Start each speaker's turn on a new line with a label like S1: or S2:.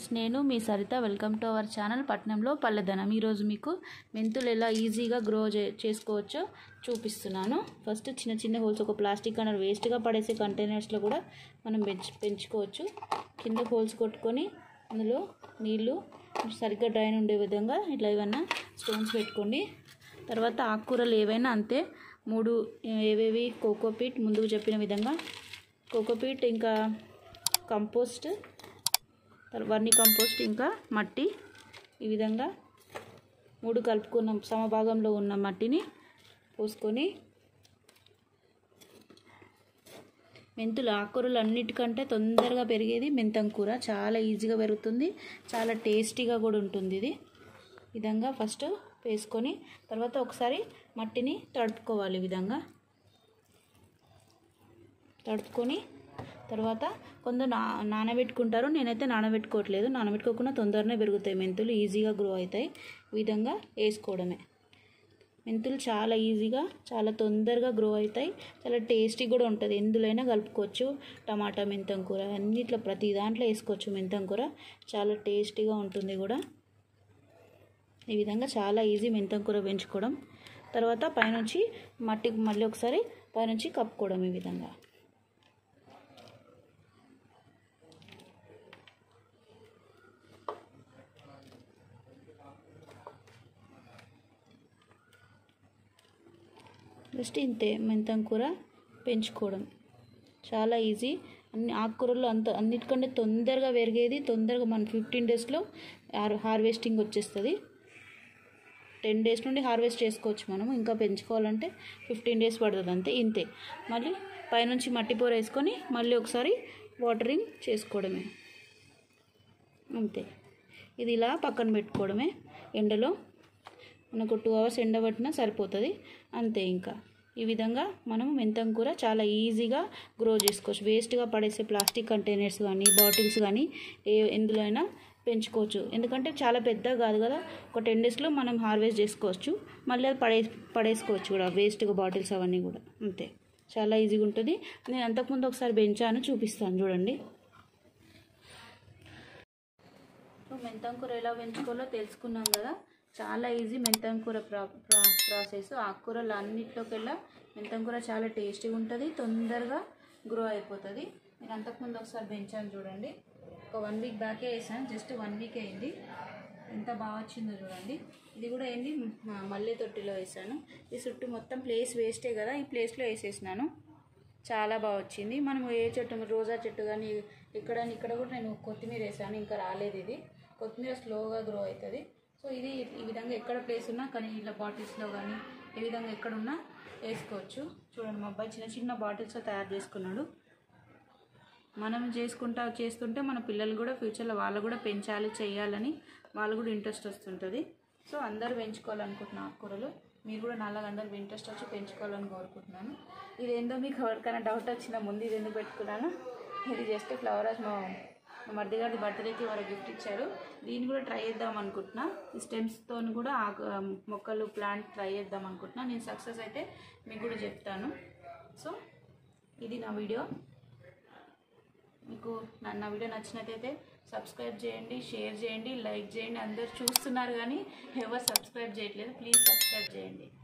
S1: నేను మీ Saritha welcome to our channel పట్నంలో పల్లెదనం ఈరోజు మీకు మెంతులు ఎలా ఈజీగా గ్రో చే చేసుకోవచ్చో చూపిస్తున్నాను ఫస్ట్ చిన్న చిన్న హోల్స్ ఒక ప్లాస్టిక్ కంటైనర్ వేస్ట్గా పడేసే కంటైనర్స్లో కూడా మనం పెంచు పెంచుకోవచ్చు కింద హోల్స్ కొట్టుకొని అందులో నీళ్ళు సరిగ్గా డ్రైన్ ఉండే విధంగా ఇట్లా ఏమన్నా స్టోన్స్ పెట్టుకోండి తర్వాత ఆకుకూరలు ఏవైనా అంతే మూడు ఏవేవి కోకోపీట్ ముందుకు చెప్పిన విధంగా కోకోపీట్ ఇంకా కంపోస్ట్ వర్ని కంపోస్ట్ ఇంకా మట్టి ఈ విధంగా మూడు కలుపుకున్న సమభాగంలో ఉన్న మట్టిని పోసుకొని మెంతులు ఆకుకూరలు అన్నిటికంటే తొందరగా పెరిగేది మెంతం కూర చాలా ఈజీగా పెరుగుతుంది చాలా టేస్టీగా కూడా ఉంటుంది ఇది ఈ విధంగా ఫస్ట్ వేసుకొని తర్వాత ఒకసారి మట్టిని తడుపుకోవాలి ఈ విధంగా తడుపుకొని తర్వాత కొందరు నా నానబెట్టుకుంటారు నేనైతే నానబెట్టుకోవట్లేదు నానబెట్టుకోకుండా తొందరనే పెరుగుతాయి మెంతులు ఈజీగా గ్రో అవుతాయి ఈ విధంగా వేసుకోవడమే మెంతులు చాలా ఈజీగా చాలా తొందరగా గ్రో అవుతాయి చాలా టేస్టీ కూడా ఉంటుంది ఎందులోనైనా కలుపుకోవచ్చు టమాటా మెంతం కూర అన్నిట్లో ప్రతి దాంట్లో వేసుకోవచ్చు మెంతం కూర చాలా టేస్టీగా ఉంటుంది కూడా ఈ విధంగా చాలా ఈజీ మెంతం కూర పెంచుకోవడం తర్వాత పైనుంచి మట్టికి మళ్ళీ ఒకసారి పైనుంచి కప్పుకోవడం ఈ విధంగా జస్ట్ ఇంతే మెంతం కూర పెంచుకోవడం చాలా ఈజీ అన్ని ఆకుకూరలు అంత అన్నిటికంటే తొందరగా పెరిగేది తొందరగా మన ఫిఫ్టీన్ డేస్లో హార్ హార్వెస్టింగ్ వచ్చేస్తుంది టెన్ డేస్ నుండి హార్వెస్ట్ చేసుకోవచ్చు మనం ఇంకా పెంచుకోవాలంటే ఫిఫ్టీన్ డేస్ పడుతుంది అంతే ఇంతే మళ్ళీ పైనుంచి మట్టి పొర వేసుకొని మళ్ళీ ఒకసారి వాటరింగ్ చేసుకోవడమే అంతే ఇది ఇలా పక్కన పెట్టుకోవడమే ఎండలో మనకు టూ అవర్స్ ఎండబట్టినా సరిపోతుంది అంతే ఇంకా ఈ విధంగా మనం మెంతం కూర చాలా ఈజీగా గ్రో చేసుకోవచ్చు వేస్ట్గా పడేసే ప్లాస్టిక్ కంటైనర్స్ కానీ బాటిల్స్ కానీ ఏ ఎందులో అయినా పెంచుకోవచ్చు ఎందుకంటే చాలా పెద్దగా కాదు కదా ఒక టెన్ డేస్లో మనం హార్వెస్ట్ చేసుకోవచ్చు మళ్ళీ అది పడే పడేసుకోవచ్చు కూడా వేస్ట్గా బాటిల్స్ అవన్నీ కూడా అంతే చాలా ఈజీగా ఉంటుంది నేను అంతకుముందు ఒకసారి పెంచాను చూపిస్తాను చూడండి మెంతం కూర ఎలా పెంచుకోవాలో తెలుసుకున్నాం కదా చాలా ఈజీ మెంతం కూర ప్రా ప్రాసెస్ ఆకుకూరలు అన్నిట్లోకెల్లా మెంతం కూర చాలా టేస్టీగా ఉంటుంది తొందరగా గ్రో అయిపోతుంది నేను అంతకుముందు ఒకసారి పెంచాను చూడండి ఒక వన్ వీక్ బ్యాకే వేసాను జస్ట్ వన్ వీక్ అయింది ఎంత బాగా వచ్చిందో చూడండి ఇది కూడా ఏంది మల్లె తొట్టిలో వేసాను ఈ చుట్టూ మొత్తం ప్లేస్ వేస్టే కదా ఈ ప్లేస్లో వేసేసినాను చాలా బాగా వచ్చింది మనం ఏ చెట్టు రోజా చెట్టు కానీ ఇక్కడ ఇక్కడ కూడా నేను కొత్తిమీర వేసాను ఇంకా రాలేదు ఇది కొత్తిమీర స్లోగా గ్రో అవుతుంది సో ఇది ఈ విధంగా ఎక్కడ ప్లేస్ ఉన్నా కానీ ఇలా బాటిల్స్లో కానీ ఏ విధంగా ఎక్కడున్నా వేసుకోవచ్చు చూడండి మా అబ్బాయి చిన్న చిన్న బాటిల్స్లో తయారు చేసుకున్నాడు మనం చేసుకుంటా చేస్తుంటే మన పిల్లలు కూడా ఫ్యూచర్లో వాళ్ళు కూడా పెంచాలి చేయాలని వాళ్ళు కూడా ఇంట్రెస్ట్ వస్తుంటుంది సో అందరూ పెంచుకోవాలనుకుంటున్నాను ఆకుకూరలు మీరు కూడా నాలాగా అందరూ ఇంట్రెస్ట్ వచ్చి పెంచుకోవాలని కోరుకుంటున్నాను ఇది ఏందో మీకు ఎవరికైనా డౌట్ వచ్చిన ముందు ఇది ఎందుకు పెట్టుకున్నాను ఇది జస్ట్ ఫ్లవర్ మా మా మరిది గారి బర్త్డేకి వారు గిఫ్ట్ ఇచ్చారు దీన్ని కూడా ట్రై చేద్దాం అనుకుంటున్నా ఈ స్టెమ్స్తో కూడా ఆకు మొక్కలు ప్లాంట్ ట్రై చేద్దాం అనుకుంటున్నా నేను సక్సెస్ అయితే మీకు కూడా చెప్తాను సో ఇది నా వీడియో మీకు నా నా వీడియో నచ్చినట్టయితే సబ్స్క్రైబ్ చేయండి షేర్ చేయండి లైక్ చేయండి అందరు చూస్తున్నారు కానీ ఎవరు సబ్స్క్రైబ్ చేయట్లేదు ప్లీజ్ సబ్స్క్రైబ్ చేయండి